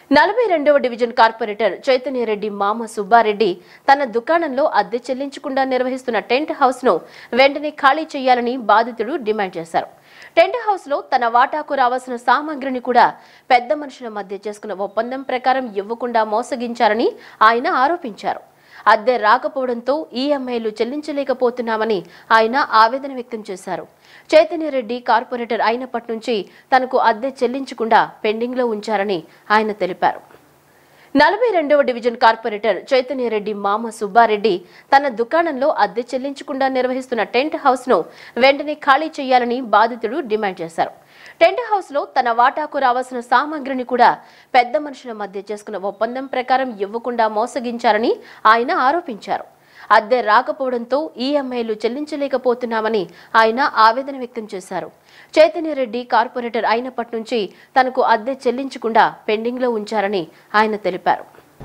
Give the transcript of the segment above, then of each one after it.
నలభై రెండవ division corporator Chaitanya Reddy మామ సుబ్బారెడ్డి తన దుకాణంలో అద్దె చెల్లించకుండా నిర్వహిస్తున్న టెంట్ హౌస్ ను వెంటనే ఖాళీ చేయాలని బాధితుడు డిమాండ్ చేశారు టెంట్ హౌస్ లో తన వాటాకు రావాల్సిన సామాగ్రిని కూడా పెద్ద మనుషుల మధ్య చేసుకున్న ఒప్పందం ప్రకారం ఇవ్వకుండా మోసగించారని ఆయన ఆరోపించారు అద్దె రాకపోవడంతో ఈఎంఐలు చెల్లించలేకపోతున్నామని ఆయన ఆవేదన వ్యక్తం చేశారు చైతన్యరెడ్డి కార్పొరేటర్ అయినప్పటి నుంచి తనకు అద్దె చెల్లించకుండా పెండింగ్లో ఉంచారని ఆయన తెలిపారు నలభై రెండవ డివిజన్ కార్పొరేటర్ చైతన్యరెడ్డి మామ సుబ్బారెడ్డి తన దుకాణంలో అద్దె చెల్లించకుండా నిర్వహిస్తున్న టెంట్ హౌస్ ను వెంటనే ఖాళీ చేయాలని బాధితుడు డిమాండ్ చేశారు టెంట్ హౌస్ లో తన వాటాకు రావాల్సిన సామాగ్రిని కూడా పెద్ద మనుషుల మధ్య చేసుకున్న ఒప్పందం ప్రకారం ఇవ్వకుండా మోసగించారని ఆయన ఆరోపించారు అద్దె రాకపోవడంతో ఈఎంఐలు చెల్లించలేకపోతున్నామని ఆయన ఆవేదన వ్యక్తం చేశారు చైతన్యరెడ్డి కార్పొరేటర్ అయినప్పటి నుంచి తనకు అద్దె చెల్లించకుండా పెండింగ్లో ఉంచారని ఆయన తెలిపారు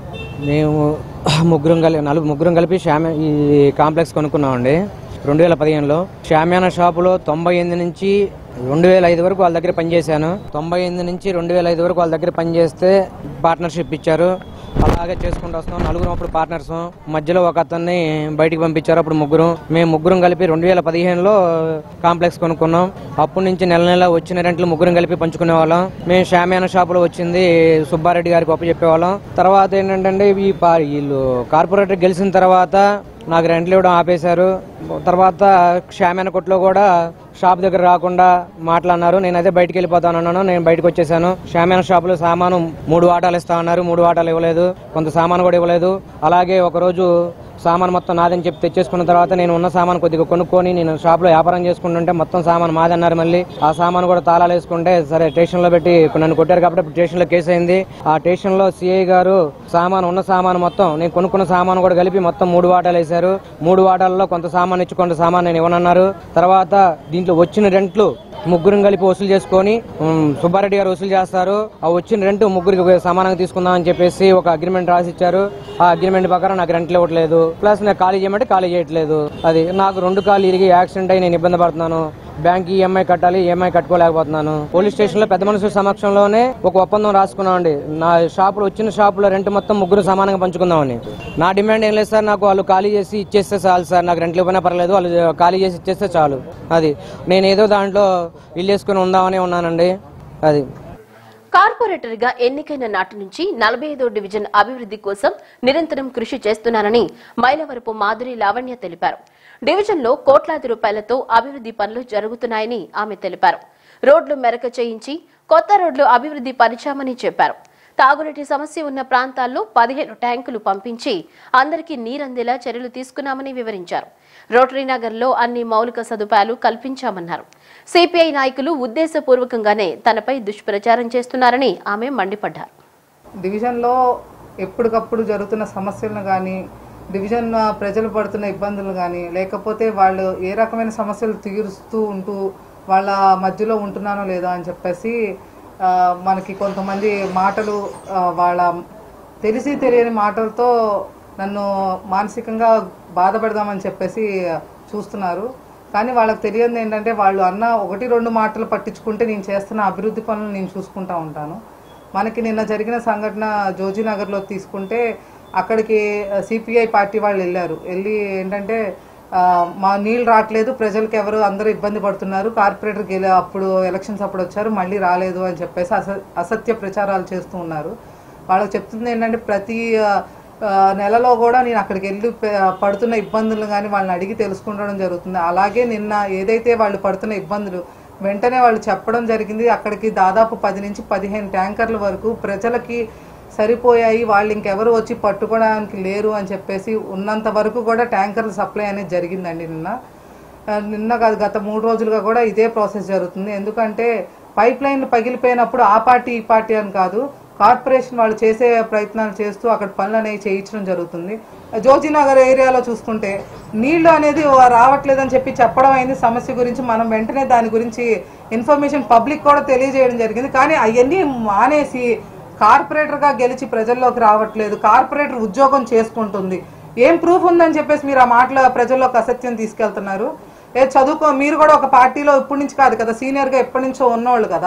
మేము ముగ్గురం కలిపి నలుగు ముగ్గురం కలిపి షామ్యా ఈ కాంప్లెక్స్ కొనుక్కున్నామండి రెండు వేల పదిహేనులో షామ్యానా షాపులో తొంభై ఎనిమిది నుంచి రెండు వేల ఐదు వరకు వాళ్ళ దగ్గర పనిచేశాను తొంభై ఎనిమిది నుంచి రెండు వేల ఐదు వరకు వాళ్ళ దగ్గర పనిచేస్తే పార్ట్నర్షిప్ ఇచ్చారు అలాగే చేసుకుంటూ వస్తున్నాం నలుగురం అప్పుడు పార్ట్నర్స్ మధ్యలో ఒక అతన్ని బయటికి పంపించారు అప్పుడు ముగ్గురం మేము ముగ్గురం కలిపి రెండు వేల పదిహేనులో కాంప్లెక్స్ కొనుక్కున్నాం అప్పటి నుంచి నెల నెల వచ్చిన రెంట్లు ముగ్గురం కలిపి పంచుకునే వాళ్ళం మేము షామ్యానా షాపులో వచ్చింది సుబ్బారెడ్డి గారికి గొప్ప చెప్పేవాళ్ళం తర్వాత ఏంటంటే ఈ పా- వీళ్ళు కార్పొరేటర్ గెలిచిన తర్వాత నాకు రెంట్లు ఇవ్వడం ఆపేశారు తర్వాత షామ్యాన కొట్లో కూడా షాప్ దగ్గర రాకుండా మాట్లాడినారు నేను అదే బయటికి వెళ్ళిపోతాను అన్నాను నేను బయటకు వచ్చేసాను షామ్యాన షాపులో సామాను మూడు వాటాలు ఇస్తా అన్నారు మూడు వాటాలు ఇవ్వలేదు కొంత సామాను కూడా ఇవ్వలేదు అలాగే ఒకరోజు సామాన్ మొత్తం నాదని చెప్పి తెచ్చేసుకున్న తర్వాత నేను ఉన్న సామాన్ కొద్దిగా కొనుక్కొని నేను షాప్లో వ్యాపారం చేసుకుంటుంటే మొత్తం సామాన్ మాదన్నారు మళ్ళీ ఆ సామాన్ కూడా తాళాలు వేసుకుంటే సరే స్టేషన్లో పెట్టి నన్ను కొట్టారు కాబట్టి ఇప్పుడు స్టేషన్లో కేసు అయింది ఆ స్టేషన్లో సిఐ గారు సామాన్ ఉన్న సామాన్ మొత్తం నేను కొనుక్కున్న సామాన్ కూడా కలిపి మొత్తం మూడు వాటాలు వేశారు మూడు వాటాల్లో కొంత సామాన్ ఇచ్చి కొంత సామాన్ నేను ఇవ్వనన్నారు తర్వాత దీంట్లో వచ్చిన రెంట్లు ముగ్గురం కలిపి వసూలు చేసుకొని ఉమ్, సుబ్బారెడ్డి గారు వసూలు చేస్తారు ఆ వచ్చిన రెంట్ ముగ్గురికి సమానంగా తీసుకుందాం అని చెప్పేసి ఒక అగ్రిమెంట్ రాసి ఇచ్చారు ఆ అగ్రిమెంట్ ప్రకారం నాకు రెంట్లు ఇవ్వట్లేదు ప్లస్ నాకు ఖాళీ చేయమంటే ఖాళీ చేయట్లేదు అది నాకు రెండు కాళ్ళు ఇరిగి యాక్సిడెంట్ అయి నేను ఇబ్బంది పడుతున్నాను బ్యాంక్ ఈఎంఐ కట్టాలి ఈఎంఐ కట్టుకోలేకపోతున్నాను పోలీస్ స్టేషన్ లో పెద్ద మనుషుల సమక్షంలోనే ఒక ఒప్పందం రాసుకున్నామండి నా షాపులో వచ్చిన షాపులో రెంట్ మొత్తం ముగ్గురు సమానంగా పంచుకుందామని నా డిమాండ్ ఏం లేదు సార్ నాకు వాళ్ళు ఖాళీ చేసి ఇచ్చేస్తే చాలు సార్ నాకు రెంట్లు ఇవ్వనా పర్లేదు వాళ్ళు ఖాళీ చేసి ఇచ్చేస్తే చాలు అది నేను ఏదో దాంట్లో ఇల్లు వేసుకుని ఉందామని ఉన్నానండి అది కార్పొరేటర్ గా ఎన్నికైన నాటి నుంచి నలభై ఐదో డివిజన్ అభివృద్ధి కోసం నిరంతరం కృషి చేస్తున్నానని మైలవరపు మాధురి లావణ్య తెలిపారు డివిజన్ లో కోట్లాది రూపాయలతో అభివృద్ధి పనులు జరుగుతున్నాయని ఆమె తెలిపారు రోడ్లు మెరక చేయించి కొత్త రోడ్లు అభివృద్ధి పరిచామని చెప్పారు తాగునీటి సమస్య ఉన్న ప్రాంతాల్లో పదిహేను ట్యాంకులు పంపించి అందరికీ నీరందేలా చర్యలు తీసుకున్నామని వివరించారు రోటరీ నగర్లో అన్ని మౌలిక సదుపాయాలు కల్పించామన్నారు సిపిఐ నాయకులు ఉద్దేశపూర్వకంగానే తనపై దుష్ప్రచారం చేస్తున్నారని ఆమె మండిపడ్డారు డివిజన్లో ఎప్పటికప్పుడు జరుగుతున్న సమస్యలను కానీ డివిజన్ ఆ, ప్రజలు పడుతున్న ఇబ్బందులు కానీ లేకపోతే వాళ్ళు ఏ రకమైన సమస్యలు తీరుస్తూ ఉంటూ వాళ్ళ మధ్యలో ఉంటున్నానో లేదో అని చెప్పేసి ఆ, మనకి కొంతమంది మాటలు ఆ, వాళ్ళ తెలిసి తెలియని మాటలతో నన్ను మానసికంగా బాధపెడదామని చెప్పేసి చూస్తున్నారు కానీ వాళ్ళకి తెలియదు ఏంటంటే వాళ్ళు అన్న ఒకటి రెండు మాటలు పట్టించుకుంటే నేను చేస్తున్న అభివృద్ధి పనులు నేను చూసుకుంటా ఉంటాను మనకి నిన్న జరిగిన సంఘటన జోజీనగర్లో తీసుకుంటే అక్కడికి సిపిఐ పార్టీ వాళ్ళు వెళ్ళారు వెళ్ళి ఏంటంటే ఆ, మా నీళ్ళు రావట్లేదు ప్రజలకు ఎవరు అందరూ ఇబ్బంది పడుతున్నారు కార్పొరేటర్ గెలి అప్పుడు ఎలక్షన్స్ అప్పుడు వచ్చారు మళ్ళీ రాలేదు అని చెప్పేసి అస అసత్య ప్రచారాలు చేస్తూ ఉన్నారు వాళ్ళకి చెప్తుంది ఏంటంటే ప్రతి ఆ, ఆ, నెలలో కూడా నేను అక్కడికి వెళ్ళి పె- పడుతున్న ఇబ్బందులు కానీ వాళ్ళని అడిగి తెలుసుకుంటడం జరుగుతుంది అలాగే నిన్న ఏదైతే వాళ్ళు పడుతున్న ఇబ్బందులు వెంటనే వాళ్ళు చెప్పడం జరిగింది అక్కడికి దాదాపు పది నుంచి పదిహేను ట్యాంకర్ల వరకు ప్రజలకి సరిపోయాయి వాళ్ళు ఇంకెవరు వచ్చి పట్టుకోవడానికి లేరు అని చెప్పేసి ఉన్నంత వరకు కూడా ట్యాంకర్ల సప్లై అనేది జరిగిందండి నిన్న ఆ, నిన్న కాదు గత మూడు రోజులుగా కూడా ఇదే ప్రాసెస్ జరుగుతుంది ఎందుకంటే పైప్ లైన్ పగిలిపోయినప్పుడు ఆ పార్టీ ఈ పార్టీ అని కాదు కార్పొరేషన్ వాళ్ళు చేసే ప్రయత్నాలు చేస్తూ అక్కడ పనులు అనేవి చేయించడం జరుగుతుంది జోజీనగర్ ఏరియాలో చూసుకుంటే నీళ్లు అనేది రావట్లేదని చెప్పి చెప్పడం అయింది సమస్య గురించి మనం వెంటనే దాని గురించి ఇన్ఫర్మేషన్ పబ్లిక్ కూడా తెలియజేయడం జరిగింది కానీ అవన్నీ మానేసి కార్పొరేటర్గా గెలిచి ప్రజల్లోకి రావట్లేదు కార్పొరేటర్ ఉద్యోగం చేసుకుంటుంది ఏం ప్రూఫ్ ఉందని చెప్పేసి మీరు ఆ మాటల ప్రజల్లోకి అసత్యం తీసుకెళ్తున్నారు ఏ చదువుకో మీరు కూడా ఒక పార్టీలో ఇప్పటి నుంచి కాదు కదా సీనియర్గా ఎప్పటి నుంచో ఉన్నవాళ్ళు కదా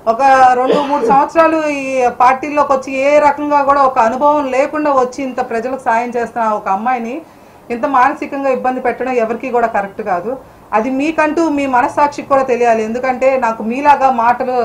ఒక రెండు మూడు సంవత్సరాలు ఈ పార్టీలోకి వచ్చి ఏ రకంగా కూడా ఒక అనుభవం లేకుండా వచ్చి ఇంత ప్రజలకు సాయం చేస్తున్న ఒక అమ్మాయిని ఇంత మానసికంగా ఇబ్బంది పెట్టడం ఎవరికి కూడా కరెక్ట్ కాదు అది మీకంటూ మీ మనస్సాక్షికి కూడా తెలియాలి ఎందుకంటే నాకు మీలాగా మాటలు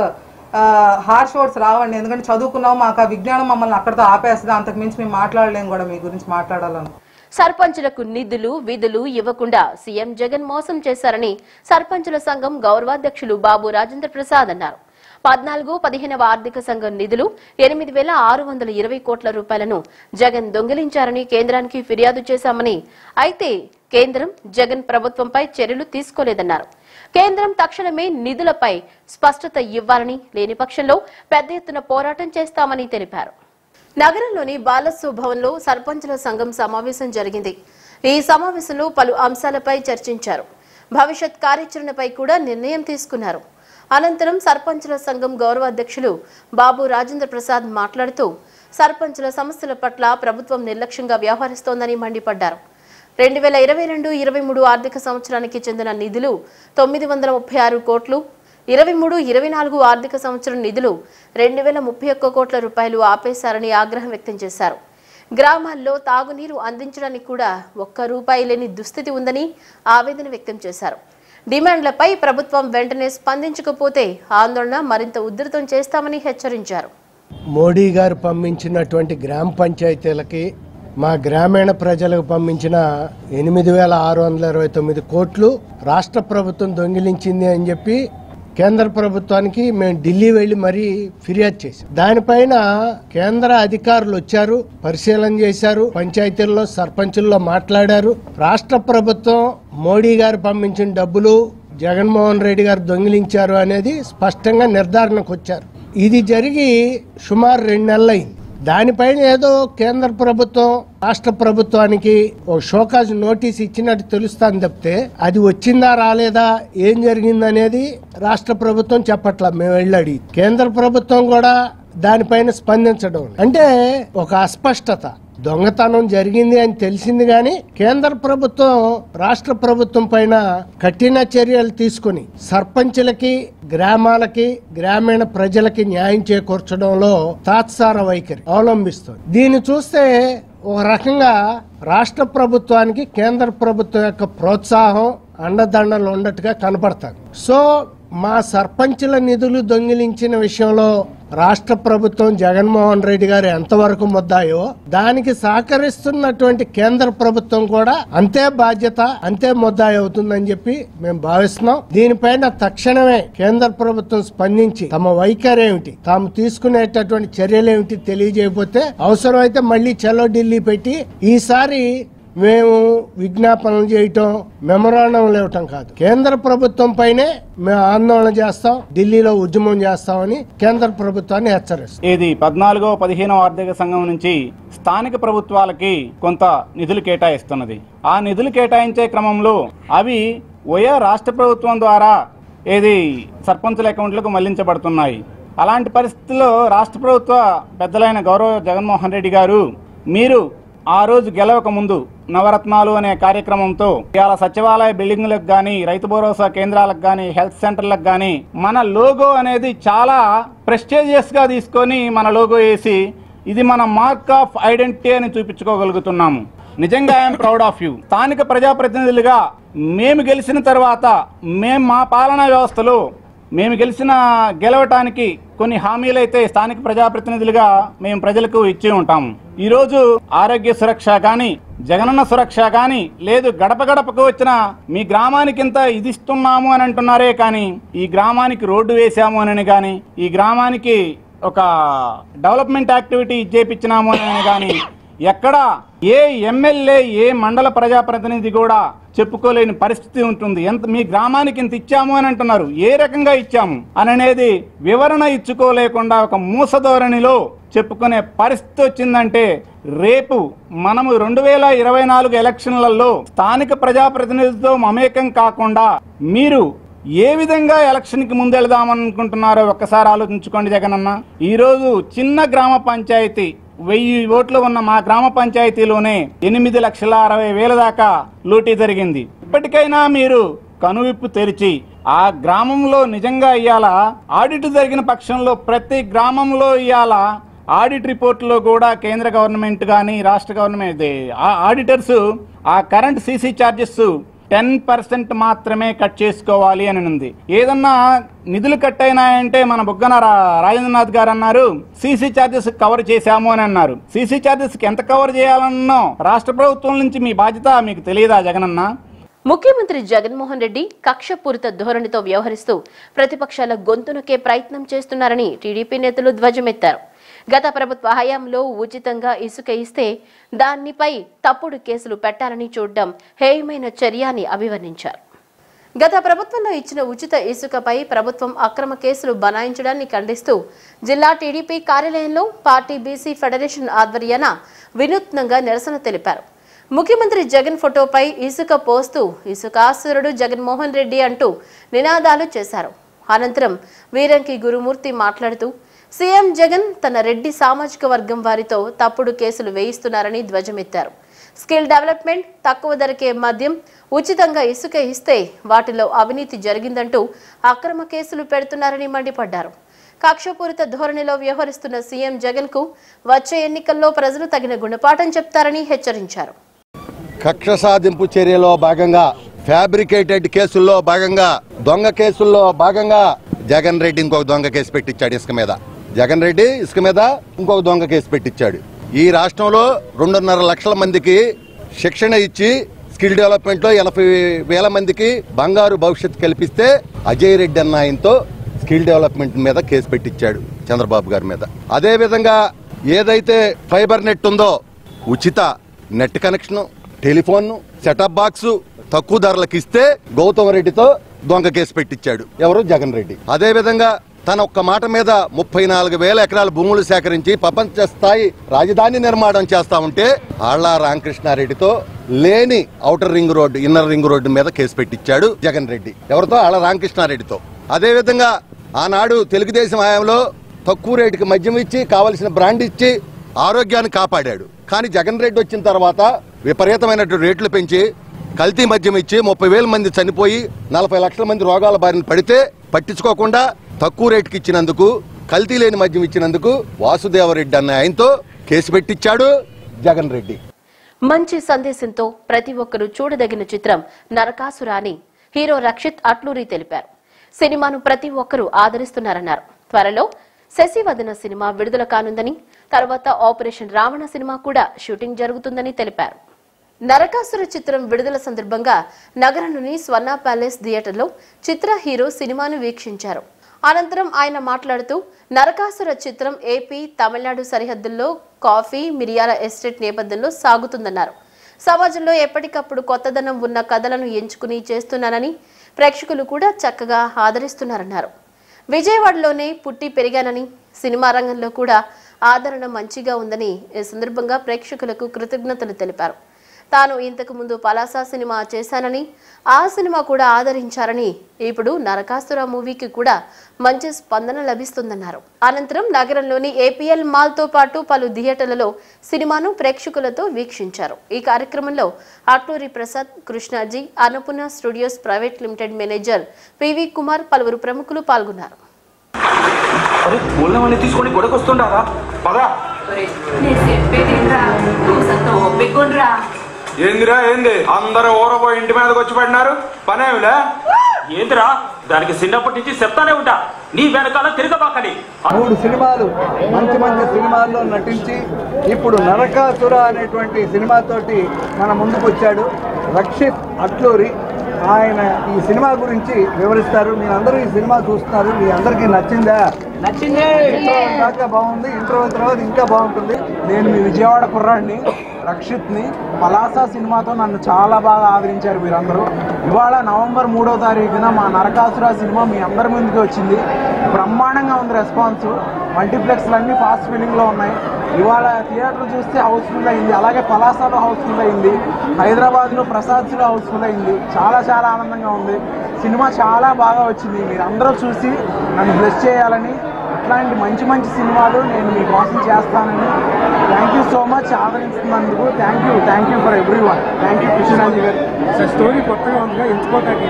హార్ష్ వర్డ్స్ రావండి ఎందుకంటే చదువుకున్నాం మాకు ఆ విజ్ఞానం మమ్మల్ని అక్కడితో ఆపేస్తుంది అంతకు మించి మేము మాట్లాడలేము కూడా మీ గురించి మాట్లాడాలను సర్పంచులకు నిధులు విధులు ఇవ్వకుండా సీఎం జగన్ మోసం చేశారని సర్పంచుల సంఘం గౌరవాధ్యక్షులు బాబు రాజేంద్ర ప్రసాద్ అన్నారు పద్నాలుగు పదిహేనవ ఆర్థిక సంఘం నిధులు ఎనిమిది వేల ఆరు వందల ఇరవై కోట్ల రూపాయలను జగన్ దొంగిలించారని కేంద్రానికి ఫిర్యాదు చేశామని అయితే కేంద్రం జగన్ ప్రభుత్వంపై చర్యలు తీసుకోలేదన్నారు కేంద్రం తక్షణమే నిధులపై స్పష్టత ఇవ్వాలని లేని పక్షంలో పెద్ద ఎత్తున పోరాటం చేస్తామని తెలిపారు నగరంలోని బాలస్సు భవన్లో సర్పంచుల సంఘం సమావేశం జరిగింది ఈ సమావేశంలో పలు అంశాలపై చర్చించారు భవిష్యత్ కార్యాచరణపై కూడా నిర్ణయం తీసుకున్నారు అనంతరం సర్పంచుల సంఘం గౌరవ అధ్యక్షులు బాబు రాజేంద్ర ప్రసాద్ మాట్లాడుతూ సర్పంచుల సమస్యల పట్ల ప్రభుత్వం నిర్లక్ష్యంగా వ్యవహరిస్తోందని మండిపడ్డారు రెండు వేల ఇరవై రెండు ఇరవై మూడు ఆర్థిక సంవత్సరానికి చెందిన నిధులు తొమ్మిది వందల ముప్పై ఆరు కోట్లు ఇరవై మూడు ఇరవై నాలుగు ఆర్థిక సంవత్సరం నిధులు రెండు వేల ముప్పై ఒక్క కోట్ల రూపాయలు ఆపేశారని ఆగ్రహం వ్యక్తం చేశారు గ్రామాల్లో తాగునీరు అందించడానికి కూడా ఒక్క రూపాయి లేని దుస్థితి ఉందని ఆవేదన వ్యక్తం చేశారు డిమాండ్లపై ప్రభుత్వం వెంటనే స్పందించకపోతే ఆందోళన మరింత ఉధృతం చేస్తామని హెచ్చరించారు మోడీ గారు పంపించినటువంటి గ్రామ పంచాయతీలకి మా గ్రామీణ ప్రజలకు పంపించిన ఎనిమిది వేల ఆరు వందల ఇరవై తొమ్మిది కోట్లు రాష్ట్ర ప్రభుత్వం దొంగిలించింది అని చెప్పి కేంద్ర ప్రభుత్వానికి మేము ఢిల్లీ వెళ్లి మరీ ఫిర్యాదు చేశాం దానిపైన కేంద్ర అధికారులు వచ్చారు పరిశీలన చేశారు పంచాయతీల్లో సర్పంచుల్లో మాట్లాడారు రాష్ట్ర ప్రభుత్వం మోడీ గారు పంపించిన డబ్బులు జగన్మోహన్ రెడ్డి గారు దొంగిలించారు అనేది స్పష్టంగా నిర్ధారణకు వచ్చారు ఇది జరిగి సుమారు రెండు నెలలైంది దానిపైన ఏదో కేంద్ర ప్రభుత్వం రాష్ట్ర ప్రభుత్వానికి ఒక షోకాజ్ నోటీస్ ఇచ్చినట్టు తెలుస్తాను తప్పితే అది వచ్చిందా రాలేదా ఏం జరిగిందనేది రాష్ట్ర ప్రభుత్వం చెప్పట్లా మేము వెళ్ళి అడిగి కేంద్ర ప్రభుత్వం కూడా దానిపైన స్పందించడం లేదు. అంటే ఒక అస్పష్టత దొంగతనం జరిగింది అని తెలిసింది కానీ కేంద్ర ప్రభుత్వం రాష్ట్ర ప్రభుత్వం పైన కఠిన చర్యలు తీసుకుని సర్పంచులకి గ్రామాలకి గ్రామీణ ప్రజలకి న్యాయం చేకూర్చడంలో తాత్సార వైఖరి అవలంబిస్తుంది దీన్ని చూస్తే ఒక రకంగా రాష్ట్ర ప్రభుత్వానికి కేంద్ర ప్రభుత్వం యొక్క ప్రోత్సాహం అండదండలు ఉన్నట్టుగా కనపడతారు సో మా సర్పంచుల నిధులు దొంగిలించిన విషయంలో రాష్ట్ర ప్రభుత్వం జగన్మోహన్ రెడ్డి గారు ఎంతవరకు ముద్దాయో దానికి సహకరిస్తున్నటువంటి కేంద్ర ప్రభుత్వం కూడా అంతే బాధ్యత అంతే ముద్దాయి అవుతుందని చెప్పి మేము భావిస్తున్నాం దీనిపైన తక్షణమే కేంద్ర ప్రభుత్వం స్పందించి తమ వైఖరి ఏమిటి తాము తీసుకునేటటువంటి చర్యలు ఏమిటి తెలియజేయకపోతే అవసరమైతే మళ్ళీ చలో ఢిల్లీ పెట్టి ఈసారి మేము విజ్ఞాపనలు చేయటం మెమరాండం ఇవ్వటం కాదు కేంద్ర ప్రభుత్వం పైనే మేము ఆందోళన చేస్తాం ఢిల్లీలో ఉద్యమం చేస్తామని కేంద్ర ప్రభుత్వాన్ని హెచ్చరిస్తాం ఇది పద్నాలుగో పదిహేనో ఆర్థిక సంఘం నుంచి స్థానిక ప్రభుత్వాలకి కొంత నిధులు కేటాయిస్తున్నది ఆ నిధులు కేటాయించే క్రమంలో అవి ఒయా రాష్ట్ర ప్రభుత్వం ద్వారా ఏది సర్పంచుల అకౌంట్లకు మళ్లించబడుతున్నాయి అలాంటి పరిస్థితుల్లో రాష్ట్ర ప్రభుత్వ పెద్దలైన గౌరవ జగన్మోహన్ రెడ్డి గారు మీరు ఆ రోజు గెలవక ముందు నవరత్నాలు అనే కార్యక్రమంతో ఇవాళ సచివాలయ బిల్డింగ్లకు కానీ రైతు భరోసా కేంద్రాలకు కానీ హెల్త్ సెంటర్లకు కానీ మన లోగో అనేది చాలా ప్రెస్టేజియస్ గా తీసుకొని మన లోగో వేసి ఇది మన మార్క్ ఆఫ్ ఐడెంటిటీ అని చూపించుకోగలుగుతున్నాము నిజంగా ఐఎమ్ ప్రౌడ్ ఆఫ్ యూ స్థానిక ప్రజాప్రతినిధులుగా మేము గెలిచిన తర్వాత మేము మా పాలనా వ్యవస్థలో మేము గెలిచిన గెలవటానికి కొన్ని హామీలైతే స్థానిక ప్రజాప్రతినిధులుగా మేము ప్రజలకు ఇచ్చి ఉంటాము ఈరోజు ఆరోగ్య సురక్ష కానీ జగనన్న సురక్ష కానీ లేదు గడప గడపకు వచ్చిన మీ గ్రామానికి ఇంత ఇది ఇస్తున్నాము అని అంటున్నారే కానీ ఈ గ్రామానికి రోడ్డు వేసాము అని కానీ ఈ గ్రామానికి ఒక డెవలప్మెంట్ యాక్టివిటీ చేపించినాము అని కానీ ఎక్కడ ఏ ఎమ్మెల్యే ఏ మండల ప్రజాప్రతినిధి కూడా చెప్పుకోలేని పరిస్థితి ఉంటుంది ఎంత మీ గ్రామానికి ఇంత ఇచ్చాము అని అంటున్నారు ఏ రకంగా ఇచ్చాము అని అనేది వివరణ ఇచ్చుకోలేకుండా ఒక మూసధోరణిలో చెప్పుకునే పరిస్థితి వచ్చిందంటే రేపు మనము రెండు వేల ఇరవై నాలుగు ఎలక్షన్లలో స్థానిక ప్రజాప్రతినిధితో మమేకం కాకుండా మీరు ఏ విధంగా ఎలక్షన్ కి ముందెళదామనుకుంటున్నారో ఒక్కసారి ఆలోచించుకోండి జగనన్న ఈరోజు చిన్న గ్రామ పంచాయతీ వెయ్యి ఓట్లు ఉన్న మా గ్రామ పంచాయతీలోనే ఎనిమిది లక్షల అరవై వేల దాకా లూటీ జరిగింది ఇప్పటికైనా మీరు కనువిప్పు తెరిచి ఆ గ్రామంలో నిజంగా ఇవాళ ఆడిట్ జరిగిన పక్షంలో ప్రతి గ్రామంలో ఇవాళ ఆడిట్ రిపోర్ట్లో కూడా కేంద్ర గవర్నమెంట్ కానీ రాష్ట్ర గవర్నమెంట్ ఇది, ఆ ఆడిటర్స్ ఆ current CC charges ten percent మాత్రమే కట్ చేసుకోవాలి అని ఉంది ఏదన్నా నిధులు కట్ అయినాయంటే మన బుగ్గన రా- రాజేంద్రనాథ్ గారు అన్నారు సీసీ ఛార్జెస్ కవర్ చేశాము అని అన్నారు సీసీ ఛార్జెస్ ఎంత కవర్ చేయాలన్నో రాష్ట్ర ప్రభుత్వం నుంచి మీ బాధ్యత మీకు తెలియదా జగనన్న ముఖ్యమంత్రి జగన్మోహన్ రెడ్డి కక్షపూరిత ధోరణితో వ్యవహరిస్తూ ప్రతిపక్షాల గొంతునకే ప్రయత్నం చేస్తున్నారని టీడీపీ నేతలు ధ్వజమెత్తారు గత ప్రభుత్వ హయాంలో ఉచితంగా ఇసుక ఇస్తే దానిపై తప్పుడు కేసులు పెట్టాలని చూడడం హేయమైన చర్య అని అభివర్ణించారు గత ప్రభుత్వంలో ఇచ్చిన ఉచిత ఇసుకపై ప్రభుత్వం అక్రమ కేసులు బనాయించడాన్ని ఖండిస్తూ జిల్లా టీడీపీ కార్యాలయంలో పార్టీ బీసీ ఫెడరేషన్ ఆధ్వర్యాన వినూత్నంగా నిరసన తెలిపారు ముఖ్యమంత్రి జగన్ ఫోటోపై ఇసుక పోస్తూ ఇసుకాసురుడు జగన్మోహన్ రెడ్డి అంటూ నినాదాలు చేశారు అనంతరం వీరంకి గురుమూర్తి మాట్లాడుతూ సీఎం జగన్ తన రెడ్డి సామాజిక వర్గం వారితో తప్పుడు కేసులు వేయిస్తున్నారని ధ్వజమెత్తారు స్కిల్ డెవలప్మెంట్ తక్కువ ధరకే మద్యం ఉచితంగా ఇసుక ఇస్తే వాటిలో అవినీతి జరిగిందంటూ అక్రమ కేసులు పెడుతున్నారని మండిపడ్డారు కక్షపూరిత ధోరణిలో వ్యవహరిస్తున్న సీఎం జగన్ కు వచ్చే ఎన్నికల్లో ప్రజలు తగిన గుణపాఠం చెప్తారని హెచ్చరించారు కక్ష సాధింపు చర్యలో భాగంగా ఫ్యాబ్రికేటెడ్ కేసుల్లో భాగంగా దొంగ కేసుల్లో భాగంగా జగన్ రెడ్డి ఇంకొక దొంగ కేసు పెట్టించాడు ఇసుక మీద జగన్ రెడ్డి ఇసుక మీద ఇంకొక దొంగ కేసు పెట్టించాడు ఈ రాష్ట్రంలో రెండున్నర లక్షల మందికి శిక్షణ ఇచ్చి స్కిల్ డెవలప్మెంట్ లో ఎనభై వేల మందికి బంగారు భవిష్యత్తు కల్పిస్తే అజయ్ రెడ్డి అన్న ఆయనతో స్కిల్ డెవలప్మెంట్ మీద కేసు పెట్టించాడు చంద్రబాబు గారి మీద అదే విధంగా ఏదైతే ఫైబర్ నెట్ ఉందో ఉచిత net connection telephone set top box తక్కువ ధరలకు ఇస్తే గౌతమ్ రెడ్డితో దొంగ కేసు పెట్టించాడు ఎవరు జగన్ రెడ్డి అదే విధంగా తన ఒక్క మాట మీద ముప్పై నాలుగు వేల ఎకరాల భూములు సేకరించి ప్రపంచ స్థాయి రాజధాని నిర్మాణం చేస్తా ఉంటే ఆళ్ల రామకృష్ణారెడ్డితో లేని outer ring road inner ring road మీద కేసు పెట్టించాడు జగన్ రెడ్డి ఎవరితో ఆళ్ల రామకృష్ణారెడ్డితో అదే విధంగా ఆనాడు తెలుగుదేశం హయాంలో తక్కువ రేటుకి మద్యం ఇచ్చి కావలసిన బ్రాండ్ ఇచ్చి ఆరోగ్యాన్ని కాపాడాడు కానీ జగన్ రెడ్డి వచ్చిన తర్వాత విపరీతమైనటువంటి రేట్లు పెంచి కల్తీ మద్యం ఇచ్చి ముప్పై వేల మంది చనిపోయి నలభై లక్షల మంది రోగాల బారిన పడితే పట్టించుకోకుండా తక్కువ రేటుకి ఇచ్చినందుకు కల్తీ లేని మద్యం ఇచ్చినందుకు వాసుదేవరెడ్డి అన్న ఆయనతో కేసు పెట్టించాడు జగన్ రెడ్డి మంచి సందేశంతో ప్రతి ఒక్కరూ చూడదగిన చిత్రం నరకాసుర అని హీరో రక్షిత్ అట్లూరి తెలిపారు సినిమాను ప్రతి ఒక్కరూ ఆదరిస్తున్నారన్నారు త్వరలో శశివదన సినిమా విడుదల కానుందని తర్వాత ఆపరేషన్ రావణ సినిమా కూడా షూటింగ్ జరుగుతుందని తెలిపారు నరకాసుర చిత్రం విడుదల సందర్భంగా నగరంలోని స్వర్ణ ప్యాలెస్ థియేటర్లో చిత్ర హీరో సినిమాను వీక్షించారు అనంతరం ఆయన మాట్లాడుతూ నరకాసుర చిత్రం ఏపీ తమిళనాడు సరిహద్దుల్లో కాఫీ మిరియాల ఎస్టేట్ నేపథ్యంలో సాగుతుందన్నారు సమాజంలో ఎప్పటికప్పుడు కొత్తదనం ఉన్న కథలను ఎంచుకుని చేస్తున్నానని ప్రేక్షకులు కూడా చక్కగా ఆదరిస్తున్నారన్నారు విజయవాడలోనే పుట్టి పెరిగానని సినిమా రంగంలో కూడా ఆదరణ మంచిగా ఉందని ఈ సందర్భంగా ప్రేక్షకులకు కృతజ్ఞతలు తెలిపారు తాను ఇంతకు ముందు పలాసా సినిమా చేశానని ఆ సినిమా కూడా ఆదరించారని ఇప్పుడు నరకాసుర మూవీకి కూడా మంచి స్పందన లభిస్తుందన్నారు అనంతరం నగరంలోని ఏపీఎల్ మాల్తో పాటు పలు థియేటర్లలో సినిమాను ప్రేక్షకులతో వీక్షించారు ఈ కార్యక్రమంలో Atluri Prasad Krishnaji Annapurna studios private limited manager PV Kumar పలువురు ప్రముఖులు పాల్గొన్నారు అరే మూలమని తీసుకొని గొడకొస్తుండారా పదా నేను చెప్పేది రా నువ్వు సత్త ఒప్పికొండ్రా ఏందిరా ఏంది అందరూ ఊరబోయి ఇంటి మీదకి వచ్చి పడినారు పనేమిలే ఏందిరా దానికి చిన్నప్పటి నుంచి చెప్తానే ఉంటా నీ వెనకాల తిరగబాకని మూడు సినిమాలు మంచి మంచి సినిమాల్లో నటించి ఇప్పుడు నరకాసుర అనేటువంటి సినిమాతోటి మన ముందుకు వచ్చాడు రక్షిత్ అట్లూరి ఆయన ఈ సినిమా గురించి వివరిస్తారు మీరందరూ ఈ సినిమా చూస్తున్నారు మీ అందరికీ నచ్చిందా నచ్చింది ఇంట్రో దాకా బాగుంది ఇంట్రో తర్వాత ఇంకా బాగుంటుంది నేను మీ విజయవాడ కుర్రాడిని రక్షిత్ని పలాసా సినిమాతో నన్ను చాలా బాగా ఆదరించారు మీరందరూ ఇవాళ నవంబర్ మూడో తారీఖున మా నరకాసుర సినిమా మీ అందరి ముందుకు వచ్చింది బ్రహ్మాండంగా ఉంది రెస్పాన్స్ మల్టీప్లెక్స్లు అన్ని ఫాస్ట్ ఫీలింగ్లో ఉన్నాయి ఇవాళ థియేటర్ చూస్తే హౌస్ఫుల్ అయింది అలాగే పలాసాలో హౌస్ఫుల్ అయింది హైదరాబాద్లో ప్రసాద్స్లో హౌస్ఫుల్ అయింది చాలా చాలా ఆనందంగా ఉంది సినిమా చాలా బాగా వచ్చింది మీరు అందరూ చూసి నన్ను బ్లెస్ చేయాలని ఇట్లాంటి మంచి మంచి సినిమాలు నేను మీకోసం చేస్తానని థ్యాంక్ యూ సో మచ్ ఆదరిస్తున్నందుకు thank you thank you for every one thank you Krishnaji గారు స్టోరీ కొత్తగా ఉందిగా ఎంచుకోవటానికి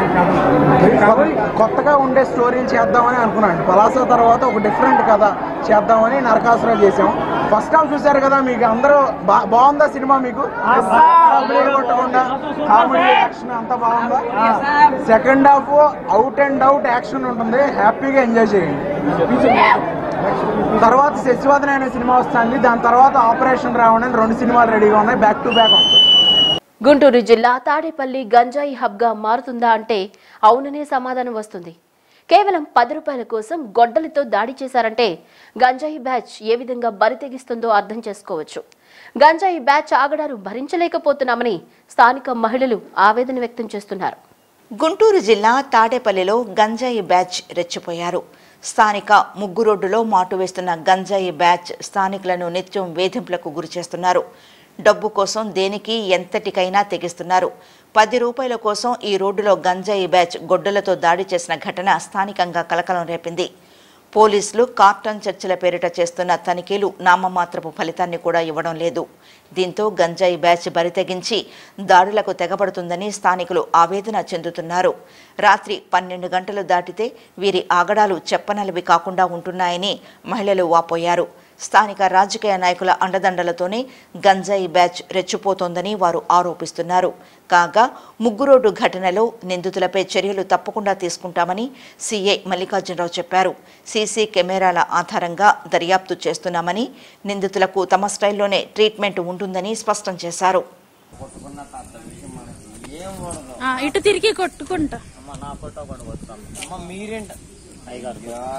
కొత్తగా ఉండే స్టోరీలు చేద్దామని అనుకున్నాను పలాస తర్వాత ఒక డిఫరెంట్ కథ చేద్దామని నరకాసుర చేసాం ఫస్ట్ హాఫ్ చూశారు కదా మీకు అందరూ బా- బాగుందా సినిమా మీకు బ్రేక్ కొట్టకుండా కామెడీ యాక్షన్ అంతా బాగుందా second half out and out action ఉంటుంది హ్యాపీగా ఎంజాయ్ చేయండి తర్వాత శశివదన అనే సినిమా వస్తుంది దాని తర్వాత ఆపరేషన్ రావణ్ అని రెండు సినిమాలు రెడీగా ఉన్నాయి బ్యాక్ టు బ్యాక్ వస్తాయి గుంటూరు జిల్లా తాడేపల్లి గంజాయి హబ్గా మారుతుందా అంటే అవుననే సమాధానం వస్తుంది కేవలం పది రూపాయల కోసం గొడ్డలితో దాడి చేశారంటే గంజాయి బ్యాచ్ ఏ విధంగా బరితెగిస్తుందో అర్థం చేసుకోవచ్చు గంజాయి బ్యాచ్ ఆగడాలు భరించలేకపోతున్నామని స్థానిక మహిళలు ఆవేదన వ్యక్తం చేస్తున్నారు గుంటూరు జిల్లా తాడేపల్లిలో గంజాయి బ్యాచ్ రెచ్చిపోయారు స్థానిక ముగ్గురోడ్డులో మాటు వేస్తున్న గంజాయి బ్యాచ్ స్థానికులను నిత్యం వేధింపులకు గురిచేస్తున్నారు డబ్బు కోసం దేనికి ఎంతటికైనా తెగిస్తున్నారు పది రూపాయల కోసం ఈ రోడ్డులో గంజాయి బ్యాచ్ గొడ్డలతో దాడి చేసిన ఘటన స్థానికంగా కలకలం రేపింది పోలీసులు కార్టన్ చర్చల పేరిట చేస్తున్న తనిఖీలు నామమాత్రపు ఫలితాన్ని కూడా ఇవ్వడం లేదు దీంతో గంజాయి బ్యాచ్ బరితెగించి దాడులకు తెగబడుతుందని స్థానికులు ఆవేదన చెందుతున్నారు రాత్రి పన్నెండు గంటలు దాటితే వీరి ఆగడాలు చెప్పనలవి కాకుండా ఉంటున్నాయని మహిళలు వాపోయారు స్థానిక రాజకీయ నాయకుల అండదండలతోనే గంజాయి బ్యాచ్ రెచ్చిపోతోందని వారు ఆరోపిస్తున్నారు కాగా ముగ్గురోడ్డు ఘటనలో నిందితులపై చర్యలు తప్పకుండా తీసుకుంటామని సీఐ మల్లికార్జునరావు చెప్పారు సీసీ కెమెరాల ఆధారంగా దర్యాప్తు చేస్తున్నామని నిందితులకు తమ స్టైల్లోనే ట్రీట్మెంట్ ఉంటుందని స్పష్టం చేశారు ఆ, ఇటు తిరిగి కొట్టుకుంటా నా ఫోటో కూడా వస్తాం అమ్మ మీరేంట అయ్యగారు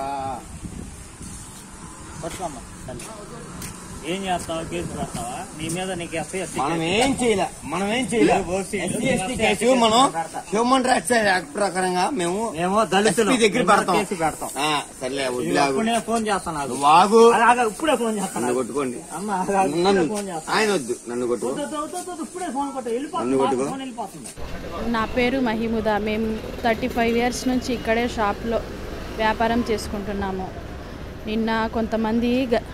పట్టుకోమ్మ ఏం చేస్తావా కేసు పెడతావా నీ మీద నీకు ఎస్సీ ఎస్టీ మనం ఏం చేయలే మనం ఏం చేయలే ఎస్సీ ఎస్టీ కేసు మనం హ్యూమన్ రైట్స్ యాక్ట్ ప్రకారంగా మేము మేము దళితులు SP దగ్గర మేము పెడతాం కేసు పెడతాం ఆ, సర్లే వదిలే ఆగు. ఇప్పుడే ఫోన్ చేస్తాను నాకు నువ్వు ఆగు. అలాగా ఇప్పుడే ఫోన్ చేస్తాను నన్ను కొట్టుకోండి అమ్మ అలాగా ఇప్పుడే నన్ను ఫోన్ చేస్తాను ఆయన వద్దు నన్ను కొట్టుకో వద్దు, వద్దు, వద్దు, వద్దు, ఇప్పుడే ఫోన్ కొట్టు నన్ను వెళ్ళిపోతుంది కొట్టుకో. ఫోన్ వెళ్ళిపోతుంది నా పేరు మహిముదా మేము థర్టీ ఫైవ్ ఇయర్స్ నుంచి ఇక్కడే షాప్లో వ్యాపారం చేసుకుంటున్నాము నిన్న కొంతమంది గ-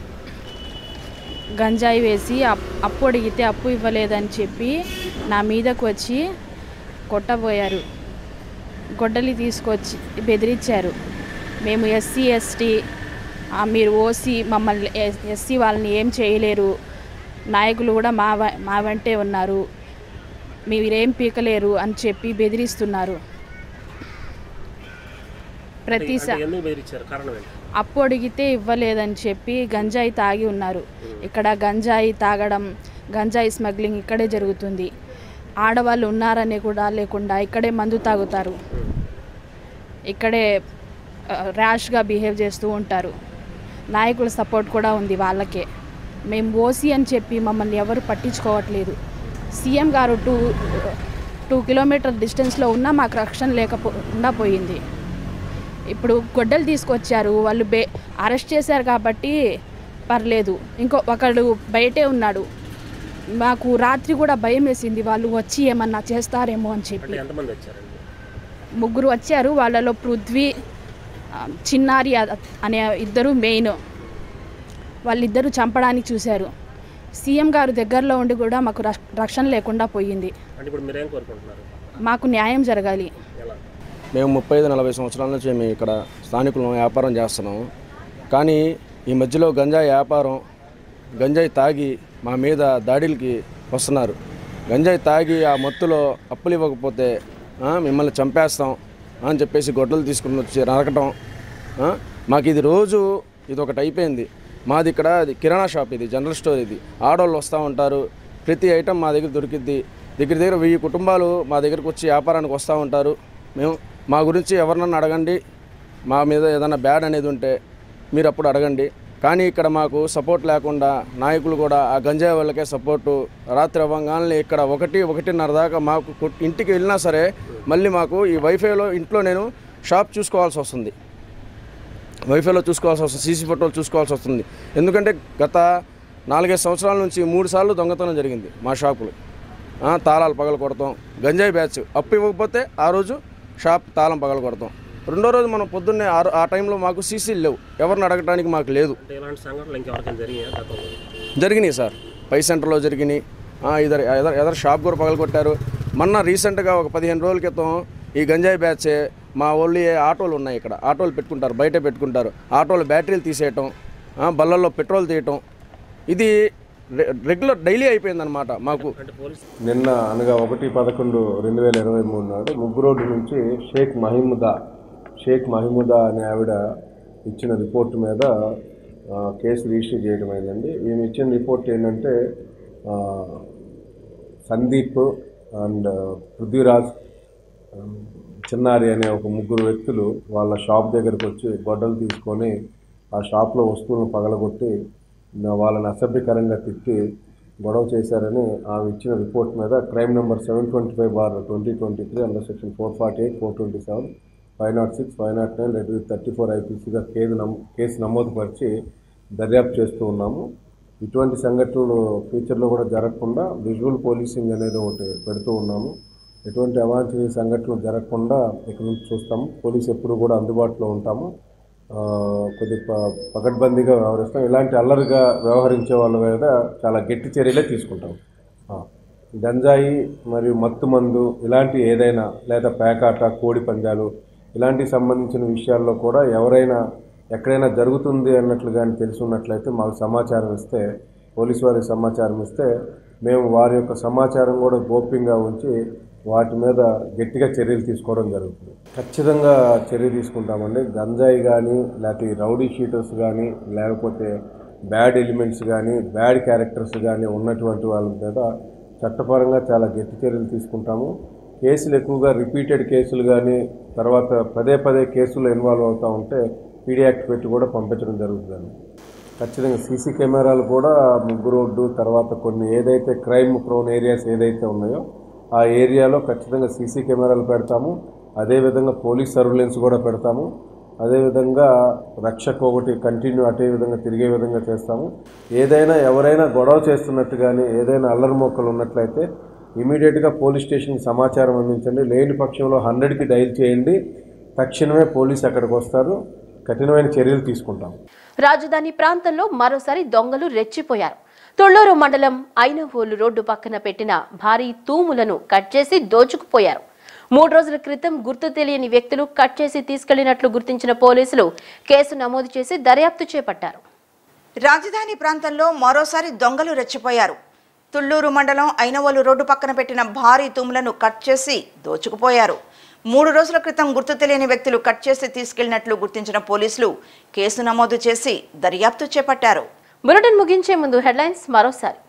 గంజాయి వేసి అప్- అప్పు అడిగితే అప్పు ఇవ్వలేదని చెప్పి నా మీదకు వచ్చి కొట్టబోయారు గొడ్డలి తీసుకొచ్చి బెదిరించారు మేము ఎస్సీ ఎస్టీ మీరు ఓసీ మమ్మల్ని ఎస్సీ వాళ్ళని ఏం చేయలేరు నాయకులు కూడా మా వ- మా వెంటే ఉన్నారు మీరేం పీకలేరు అని చెప్పి బెదిరిస్తున్నారు ప్రతిసారి ఎందుకు బెదిరించారు కారణం ఏంటి అప్పు అడిగితే ఇవ్వలేదని చెప్పి గంజాయి తాగి ఉన్నారు ఇక్కడ గంజాయి తాగడం గంజాయి స్మగ్లింగ్ ఇక్కడే జరుగుతుంది ఆడవాళ్ళు ఉన్నారని కూడా లేకుండా ఇక్కడే మందు తాగుతారు ఇక్కడే ఆ, ర్యాష్గా బిహేవ్ చేస్తూ ఉంటారు నాయకుల సపోర్ట్ కూడా ఉంది వాళ్ళకే మేము ఓసీ అని చెప్పి మమ్మల్ని ఎవరు పట్టించుకోవట్లేదు సీఎం గారు టూ టూ కిలోమీటర్ డిస్టెన్స్లో ఉన్నా మాకు రక్షణ లేకపోకుండా పోయింది ఇప్పుడు గొడ్డలు తీసుకొచ్చారు వాళ్ళు బే అరెస్ట్ చేశారు కాబట్టి పర్లేదు ఇంకో ఒకడు బయటే ఉన్నాడు మాకు రాత్రి కూడా భయం వేసింది వాళ్ళు వచ్చి ఏమన్నా చేస్తారేమో అని చెప్పి అంటే ఎంతమంది వచ్చారండి ముగ్గురు వచ్చారు వాళ్ళలో పృథ్వీ ఆ, చిన్నారి అ- అనే ఇద్దరు మెయిన్ వాళ్ళిద్దరూ చంపడానికి చూశారు సీఎం గారు దగ్గరలో ఉండి కూడా మాకు రక్ష- రక్షణ లేకుండా పోయింది అంటే ఇప్పుడు మీరేం కోరుకుంటున్నారు మాకు న్యాయం జరగాలి ఎలా మేము ముప్పై ఐదు నలభై సంవత్సరాల నుంచి మేము ఇక్కడ స్థానికులు వ్యాపారం చేస్తున్నాము కానీ ఈ మధ్యలో గంజాయి వ్యాపారం గంజాయి తాగి మా మీద దాడులకి వస్తున్నారు గంజాయి తాగి ఆ మత్తులో అప్పులు ఇవ్వకపోతే ఆ, మిమ్మల్ని చంపేస్తాం అని చెప్పేసి గొడ్డలు తీసుకుని వచ్చి నరకటం ఆ, మాకు ఇది రోజు ఇది ఒకటి అయిపోయింది మాది ఇక్కడ ఇది కిరాణా షాప్ ఇది జనరల్ స్టోర్ ఇది ఆడవాళ్ళు వస్తూ ఉంటారు ప్రతి ఐటెం మా దగ్గర దొరికిద్ది దగ్గర దగ్గర వెయ్యి కుటుంబాలు మా దగ్గరకు వచ్చి వ్యాపారానికి వస్తూ ఉంటారు మేము మా గురించి ఎవరినన్నా అడగండి మా మీద ఏదైనా బ్యాడ్ అనేది ఉంటే మీరు అప్పుడు అడగండి కానీ ఇక్కడ మాకు సపోర్ట్ లేకుండా నాయకులు కూడా ఆ గంజాయి వాళ్ళకే సపోర్టు రాత్రి అవ్వగానే ఇక్కడ ఒకటి ఒకటిన్నర దాకా మాకు కొట్- ఇంటికి వెళ్ళినా సరే మళ్ళీ మాకు ఈ వైఫైలో ఇంట్లో నేను షాప్ చూసుకోవాల్సి వస్తుంది వైఫైలో చూసుకోవాల్సి వస్తుంది సీసీ ఫోటోలు చూసుకోవాల్సి వస్తుంది ఎందుకంటే గత నాలుగైదు సంవత్సరాల నుంచి మూడు సార్లు దొంగతనం జరిగింది మా షాపులు ఆ, తాళాలు పగల కొడతాం గంజాయి బ్యాచ్ అప్పు ఇవ్వకపోతే ఆ రోజు షాప్ తాళం పగల కొడతాం రెండో రోజు మనం పొద్దున్నే ఆ ఆ టైంలో మాకు సీసీలు లేవు ఎవరిని అడగడానికి మాకు లేదు అంటే ఇలాంటి సంఘటనలు ఇంకెవరికైనా జరిగాయా గతంలో జరిగినాయి సార్ పై సెంటర్లో జరిగినాయి ఆ, ఇద్దరు ఎదర్ ఎదర్ షాప్ కూడా పగలగొట్టారు మొన్న రీసెంట్గా ఒక పదిహేను రోజుల క్రితం ఈ గంజాయి బ్యాచ్ మా వాళ్ళు ఏ ఆటోలు ఉన్నాయి ఇక్కడ ఆటోలు పెట్టుకుంటారు బయట పెట్టుకుంటారు ఆటోలు బ్యాటరీలు తీసేయటం ఆ, బళ్ళల్లో పెట్రోల్ తీయటం ఇది రె- రెగ్యులర్ డైలీ అయిపోయిందనమాట మాకు నిన్న అనగా ఒకటి పదకొండు రెండు వేల ఇరవై మూడు నాడు ముగ్గురోడ్డు నుంచి షేక్ మహిముదా షేక్ మహిముదా అనే ఆవిడ ఇచ్చిన రిపోర్ట్ మీద ఆ, కేసు రిజిస్టర్ చేయడం అయిందండి ఈమె ఇచ్చిన రిపోర్ట్ ఏంటంటే ఆ, సందీప్ అండ్ పృథ్వీరాజ్ ఆ, చిన్నారి అనే ఒక ముగ్గురు వ్యక్తులు వాళ్ళ షాప్ దగ్గరకు వచ్చి గొడ్డలు తీసుకొని ఆ షాప్లో వస్తువులను పగలగొట్టి నా- వాళ్ళని అసభ్యకరంగా తిట్టి గొడవ చేశారని ఆమె ఇచ్చిన రిపోర్ట్ మీద crime number seven twenty five bar twenty twenty three under section four forty eight four twenty seven five nought six five nought nine read with thirty four ఐపీసీగా కేసు నమో కేసు నమోదు పరిచి దర్యాప్తు చేస్తూ ఉన్నాము ఇటువంటి సంఘటనలు ఫ్యూచర్లో కూడా జరగకుండా విజువల్ పోలీసింగ్ అనేది ఒకటి పెడుతూ ఉన్నాము ఎటువంటి అవాంఛనీయ సంఘటనలు జరగకుండా ఇక్కడ నుంచి చూస్తాము పోలీసు ఎప్పుడు కూడా అందుబాటులో ఉంటాము ఆ, కొద్ది ప- పకడ్బందీగా వ్యవహరిస్తాం ఇలాంటి అల్లరిగా వ్యవహరించే వాళ్ళ మీద చాలా గట్టి చర్యలే తీసుకుంటాం ఆ, గంజాయి మరియు మత్తు మందు ఇలాంటి ఏదైనా లేదా పేకాట కోడి పందాలు ఇలాంటికి సంబంధించిన విషయాల్లో కూడా ఎవరైనా ఎక్కడైనా జరుగుతుంది అన్నట్లు కానీ తెలిసి ఉన్నట్లయితే మాకు సమాచారం ఇస్తే పోలీసు వారికి సమాచారం ఇస్తే మేము వారి యొక్క సమాచారం కూడా గోప్యంగా ఉంచి వాటి మీద గట్టిగా చర్యలు తీసుకోవడం జరుగుతుంది ఖచ్చితంగా చర్య తీసుకుంటామండి గంజాయి కానీ లేకపోతే ఈ రౌడీ షీటర్స్ కానీ లేకపోతే బ్యాడ్ ఎలిమెంట్స్ కానీ బ్యాడ్ క్యారెక్టర్స్ కానీ ఉన్నటువంటి వాళ్ళ మీద చట్టపరంగా చాలా గట్టి చర్యలు తీసుకుంటాము కేసులు ఎక్కువగా రిపీటెడ్ కేసులు కానీ తర్వాత పదే పదే కేసులు ఇన్వాల్వ్ అవుతూ ఉంటే పీడీ యాక్ట్ పెట్టి కూడా పంపించడం జరుగుతుందండి ఖచ్చితంగా సీసీ కెమెరాలు కూడా ముగ్గు రోడ్డు తర్వాత కొన్ని ఏదైతే క్రైమ్ ప్రోన్ ఏరియాస్ ఏదైతే ఉన్నాయో ఆ ఏరియాలో ఖచ్చితంగా సీసీ కెమెరాలు పెడతాము అదేవిధంగా పోలీస్ సర్వేలెన్స్ కూడా పెడతాము అదేవిధంగా రక్షకు ఒకటి కంటిన్యూ అటే విధంగా తిరిగే విధంగా చేస్తాము ఏదైనా ఎవరైనా గొడవ చేస్తున్నట్టు కానీ ఏదైనా అల్లరి మొక్కలు ఉన్నట్లయితే ఇమీడియట్గా పోలీస్ స్టేషన్కి సమాచారం అందించండి లేని పక్షంలో హండ్రెడ్కి డైల్ చేయండి తక్షణమే పోలీస్ అక్కడికి వస్తారు కఠినమైన చర్యలు తీసుకుంటాం రాజధాని ప్రాంతంలో మరోసారి దొంగలు రెచ్చిపోయారు తొళ్ళూరు మండలం ఐనవోలు రోడ్డు పక్కన పెట్టిన భారీ తూములను కట్ చేసి దోచుకుపోయారు మూడు రోజుల క్రితం గుర్తు తెలియని వ్యక్తులు కట్ చేసి తీసుకెళ్లినట్లు గుర్తించిన పోలీసులు కేసు నమోదు చేసి దర్యాప్తు చేపట్టారు రాజధాని ప్రాంతంలో మరోసారి దొంగలు రెచ్చిపోయారు తుళ్లూరు మండలం ఐనవోలు రోడ్డు పక్కన పెట్టిన భారీ తూములను కట్ చేసి దోచుకుపోయారు మూడు రోజుల క్రితం గుర్తు తెలియని వ్యక్తులు కట్ చేసి తీసుకెళ్లినట్లు గుర్తించిన పోలీసులు కేసు నమోదు చేసి దర్యాప్తు చేపట్టారు బులెటిన్ ముగించే ముందు హెడ్లైన్స్ మరోసారి